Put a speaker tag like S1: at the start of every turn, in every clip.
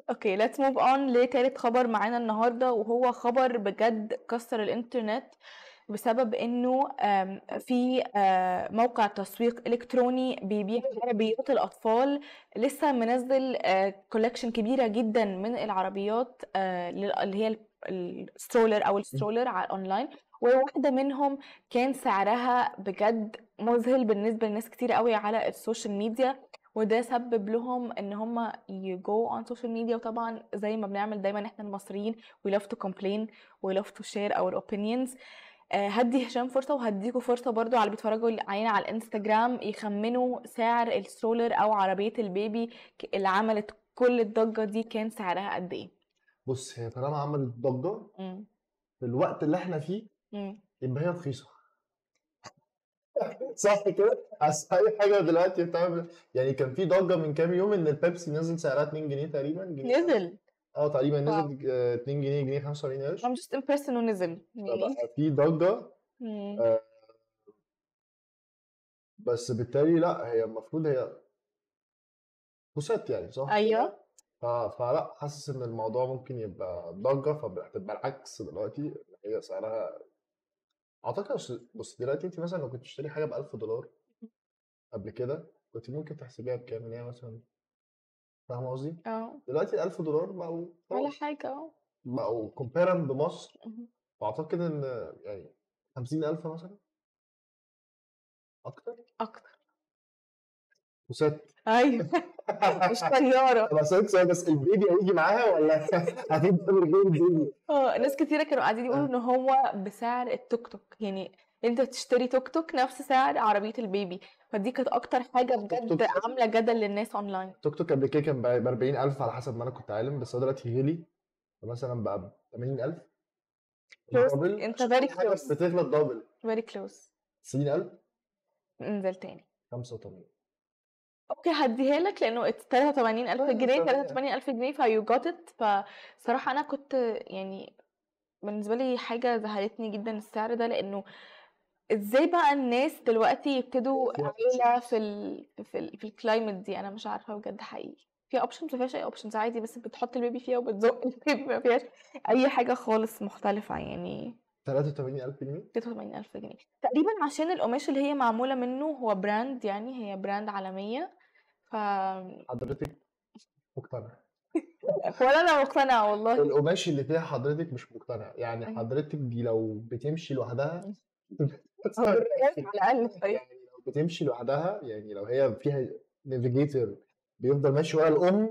S1: اوكي let's move on لتالت خبر معانا النهارده وهو خبر بجد كسر الانترنت بسبب انه آم، في آه، موقع تسويق الكتروني بيبيع عربيات الاطفال لسه منزل كولكشن كبيره جدا من العربيات آه، لل- اللي هي السترولر او السترولر على اونلاين وواحده منهم كان سعرها بجد مذهل بالنسبه لناس كتير قوي على السوشيال ميديا وده سبب لهم ان هم يجو on social media وطبعا زي ما بنعمل دايما احنا المصريين we love to complain we love to share our opinions آه، هدي هشام فرصة وهديكوا فرصة برضو على اللي بيتفرجوا علينا على الانستجرام يخمنوا سعر السترولر او عربية البيبي ك- اللي عملت كل الضجة دي كان سعرها قد ايه
S2: بص هي طالما عملت ضجه
S1: مم.
S2: في الوقت اللي احنا فيه
S1: مم.
S2: يبقى هي رخيصه صح كده؟ اصل اي حاجه دلوقتي بتعمل يعني كان في ضجه من كام يوم ان البيبسي نزل سعرها 2 جنيه تقريبا جنيه
S1: نزل
S2: اه تقريبا
S1: واو.
S2: نزل آه، 2 جنيه جنيه 45 قرش
S1: I'm just impressed انه نزل يعني
S2: فبقى في ضجه
S1: مم.
S2: آه، بس بالتالي لا هي المفروض هي بوسات يعني صح؟
S1: ايوه
S2: ف- فلا حاسس ان الموضوع ممكن يبقى ضجه فهتبقى العكس دلوقتي إن هي سعرها اعتقد أصل- بص دلوقتي انت مثلا لو كنت تشتري حاجه ب 1000 دولار قبل كده كنت ممكن تحسبيها بكام ان هي مثلا فاهم قصدي؟
S1: اه
S2: دلوقتي ال 1000 دولار بقوا
S1: ولا
S2: خلاص
S1: حاجة اه
S2: بقوا كومبيرا بمصر
S1: مهم.
S2: فاعتقد ان يعني 50000 مثلا اكتر
S1: اكتر
S2: بوسات
S1: ايوه مش طيارة
S2: طب اسالك سؤال بس البيبي هيجي معاها ولا هتيجي تقول غير البيبي؟
S1: اه ناس كتيرة كانوا قاعدين يقولوا
S2: آه.
S1: ان هو بسعر التوك توك يعني انت تشتري توك توك نفس سعر عربية البيبي فدي كانت اكتر حاجة بجد
S2: توك.
S1: عاملة جدل للناس اونلاين
S2: توك توك قبل كده كان ب 40000 على حسب ما انا كنت عالم بس هو دلوقتي غلي مثلا بقى ب 80000
S1: Close.
S2: دبل
S1: انت
S2: عشان
S1: very
S2: كل حاجه
S1: close.
S2: بتغلط دبل
S1: very close
S2: 90000
S1: انزل تاني
S2: 85
S1: اوكي هديها لك لانه it's 83000
S2: آه،
S1: جنيه
S2: تمام.
S1: 83000 جنيه فيو جوت ات فصراحة انا كنت يعني بالنسبة لي حاجة ذهلتني جدا السعر ده لانه ازاي بقى الناس دلوقتي يبتدوا
S2: فيها
S1: عيلة
S2: options.
S1: في ال في ال في الكلايمت دي انا مش عارفة بجد حقيقي فيها اوبشنز ما فيهاش اي اوبشنز عادي بس بتحط البيبي فيها وبتزق البيبي ما فيهاش اي حاجة خالص مختلفة يعني
S2: 83000 جنيه
S1: 83000 جنيه تقريبا عشان القماش اللي هي معمولة منه هو براند يعني هي براند عالمية ف
S2: حضرتك مقتنع
S1: ولا انا مقتنعة والله
S2: القماش اللي فيها حضرتك مش مقتنع يعني
S1: أيوة.
S2: حضرتك دي لو بتمشي لوحدها
S1: أو بالريال على الاقل طيب
S2: يعني لو بتمشي لوحدها يعني لو هي فيها نافيجيتور بيفضل ماشي ورا الام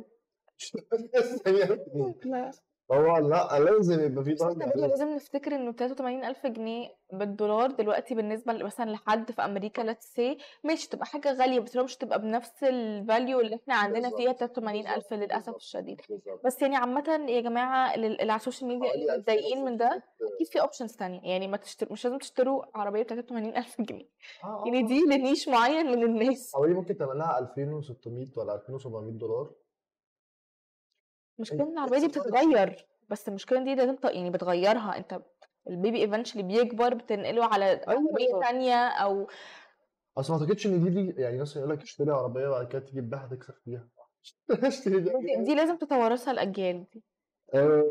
S1: لا
S2: هو لا لازم يبقى في
S1: بس احنا
S2: ضجه
S1: برضه
S2: عليه.
S1: لازم نفتكر انه 83000 جنيه بالدولار دلوقتي بالنسبه ل- مثلا لحد في امريكا ليتس سي ماشي تبقى حاجه غاليه بس لو مش تبقى بنفس الفاليو اللي احنا عندنا
S2: بالظبط.
S1: فيها 83000
S2: بالظبط.
S1: للاسف
S2: بالظبط.
S1: الشديد
S2: بالظبط.
S1: بس يعني عامه يا جماعه اللي اللي على السوشيال ميديا
S2: حوالي
S1: اللي متضايقين من ده
S2: 2600
S1: اكيد في اوبشنز تانية يعني ما تشتروا مش لازم تشتروا عربيه ب 83000 جنيه
S2: اه
S1: يعني
S2: اه
S1: دي لنيش معين من الناس
S2: حوالي ممكن تعمل لها 2600 ولا 2700 دولار
S1: المشكله ان العربيه دي بتتغير بس المشكله دي لازم ت- يعني بتغيرها انت البيبي ايفنشلي بيكبر بتنقله على عربيه
S2: ايوه
S1: تانية او
S2: اصل ما اعتقدش ان دي دي يعني مثلا يقول لك اشتري عربيه وبعد كده تجيب بيها تكسب فيها اشتري دي
S1: دي, دي لازم تتوارثها الاجيال دي
S2: آه،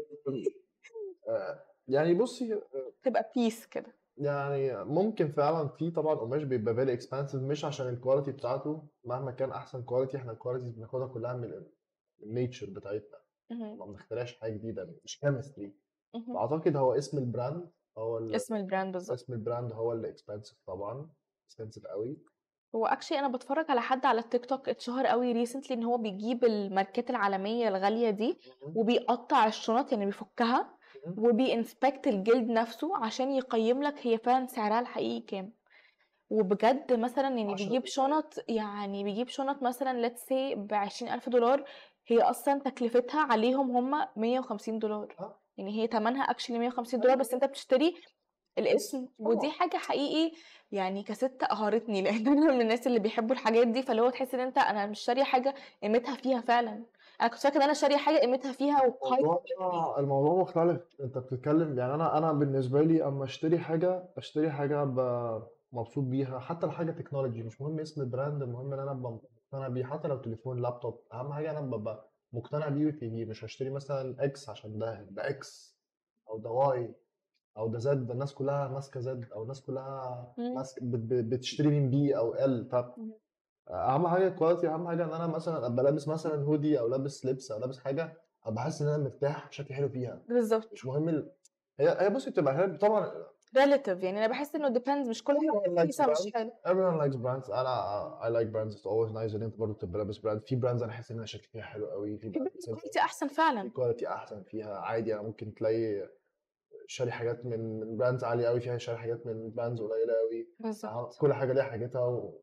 S2: آه، يعني بصي آه،
S1: تبقى بيس كده
S2: يعني ممكن فعلا في طبعا قماش بيبقى فيري اكسبانسيف مش عشان الكواليتي بتاعته مهما كان احسن كواليتي احنا الكواليتي بناخدها كلها من ال- من النيتشر بتاعتنا
S1: مهم.
S2: ما بنخترعش حاجه جديده مش كيمستري
S1: مهم.
S2: فاعتقد هو اسم البراند هو ال-
S1: اسم البراند بالظبط
S2: اسم البراند هو اللي اكسبانسيف طبعا اكسبانسيف قوي
S1: هو اكشلي انا بتفرج على حد على التيك توك اتشهر قوي ريسنتلي ان هو بيجيب الماركات العالميه الغاليه دي وبيقطع الشنط يعني بيفكها وبينسبكت الجلد نفسه عشان يقيم لك هي فعلا سعرها الحقيقي كام وبجد مثلا يعني
S2: عشرة
S1: بيجيب شنط يعني بيجيب شنط مثلا let's say بعشرين ألف دولار هي أصلا تكلفتها عليهم هم مية وخمسين دولار
S2: آه.
S1: يعني هي تمنها اكشلي مية وخمسين دولار بس انت بتشتري الاسم ودي
S2: طبعا.
S1: حاجة حقيقي يعني كست قهرتني لان انا من الناس اللي بيحبوا الحاجات دي فاللي هو تحس ان انت انا مش شارية حاجة قيمتها فيها فعلا انا كنت فاكرة ان انا شارية حاجة قيمتها فيها وهاي
S2: الموضوع الموضوع مختلف انت بتتكلم يعني انا انا بالنسبه لي اما اشتري حاجه اشتري حاجه ابقى مبسوط بيها حتى الحاجه تكنولوجي مش مهم اسم البراند المهم ان انا ابقى مقتنع بيه حتى لو تليفون لابتوب اهم حاجه انا ببقى مقتنع بيه وتجيبيه مش هاشتري مثلا اكس عشان ده ده اكس او ده واي او ده زد ده الناس كلها ماسكه زد او الناس كلها
S1: مم.
S2: ماسكه بت- بت- بتشتري من بي او ال طب
S1: مم.
S2: اهم حاجه الكواليتي اهم حاجه ان انا مثلا ابقى لابس مثلا هودي او لابس لبس او لابس حاجه ابقى حاسس ان انا مرتاح شكلي حلو فيها
S1: بالظبط
S2: مش مهم ال... هي هي بصي بتبقى حلو طبعا
S1: relative يعني انا بحس انه depends مش كل حاجه
S2: everyone likes
S1: رخيصه مش
S2: brands
S1: حلو
S2: everyone likes brands انا I like brands it's always nice ان انت برضه تبقى لابس براند في براندز انا احس ان انا شكلي فيها حلو قوي في
S1: في
S2: براندز
S1: كواليتي احسن فعلا
S2: الكواليتي احسن فيها عادي انا ممكن تلاقي شاري حاجات من من براندز عاليه قوي فيها شاري حاجات من براندز قليله قوي
S1: بالظبط
S2: كل حاجه ليها حاجتها و...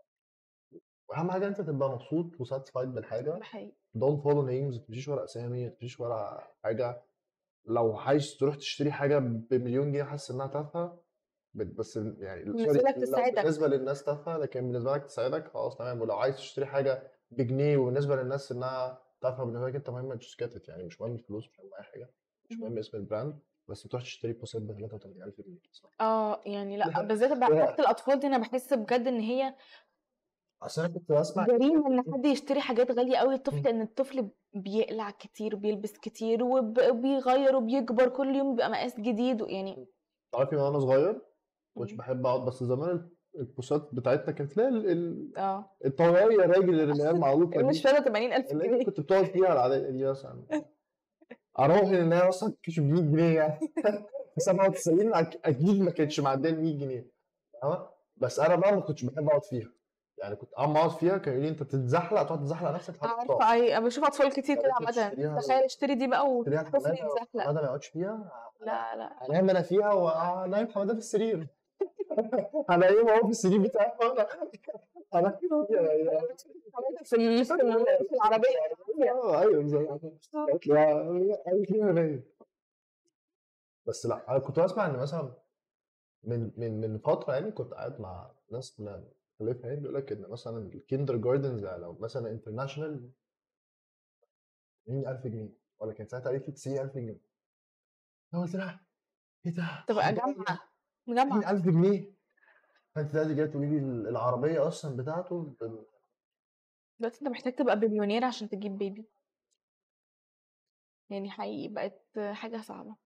S2: واهم حاجه انت تبقى مبسوط وساتسفايد بالحاجه
S1: ده حقيقي
S2: don't follow names ما تمشيش ورا اسامي ما تمشيش ورا حاجه لو عايز تروح تشتري حاجه بمليون جنيه حاسس انها تافهه بت- بس يعني
S1: بالنسبة
S2: سوري
S1: لك
S2: لو
S1: تساعدك.
S2: بالنسبه للناس تافهه لكن بالنسبه لك تساعدك خلاص تمام ولو عايز تشتري حاجه بجنيه وبالنسبه للناس انها تافهه بالنسبه لك انت مهم just get it يعني مش مهم الفلوس مش مهم اي حاجه مش
S1: مهم.
S2: مهم اسم البراند بس تروح تشتري بوسيت ب 33000 جنيه صح
S1: اه يعني لا بالذات بقى حاجه الاطفال دي انا بحس بجد ان هي
S2: اصل انا كنت بسمع
S1: جريمه ان حد يشتري حاجات غاليه قوي للطفل
S2: مم.
S1: لان الطفل بيقلع كتير وبيلبس كتير وبيغير وبيكبر كل يوم بيبقى مقاس جديد يعني
S2: تعرفي وانا صغير كنتش
S1: مم.
S2: بحب اقعد بس زمان البوسات بتاعتنا كانت تلاقي ال- ال-
S1: اه
S2: الطبيعيه الراجل اللي هي المعروفه
S1: مش
S2: دي
S1: فاهمه 80000
S2: اللي انت
S1: جنيه
S2: كنت بتقعد فيها العاديه دي مثلا اروح ان هي اصلا كانش ب 100 جنيه يعني في 97 أك- اكيد ما كانتش معديه ال 100 جنيه فاهمة؟ بس انا بقى ما كنتش بحب اقعد فيها يعني كنت اما اقعد فيها كانوا يقولوا لي انت بتتزحلق تقعد تزحلق نفسك لحد ما تقع
S1: عارفه اي انا بشوف اطفال كتير
S2: طب
S1: كده
S2: انت
S1: عامه
S2: تشتريها
S1: تخيل اشتري دي بقى
S2: تشتريها
S1: والطفل
S2: الحماده
S1: يتزحلق
S2: حماده ما يقعدش فيها
S1: لا لا
S2: انام انا فيها وانام حماده في السرير انا ايه هو في السرير بتاعي انا انا كده يعني
S1: في ال- في ال- في العربيه
S2: اه ايوه بالظبط قالت لي قالت لي انا نايم بس لا انا كنت بسمع ان مثلا من من من فتره يعني كنت قاعد مع ناس من خليفه يعني بيقول لك ان مثلا الكيندر جاردنز لو مثلا انترناشونال 80000 جنيه ولا كان ساعتها قالت لي 90000 جنيه انا قلت لها ايه ده؟
S1: تبقى
S2: حرام
S1: جامعه جامعه
S2: 90000 جنيه فانت دلوقتي جاي تقولي لي العربيه اصلا بتاعته ب-
S1: دلوقتي انت محتاج تبقى بليونير عشان تجيب بيبي يعني حقيقي بقت حاجه صعبه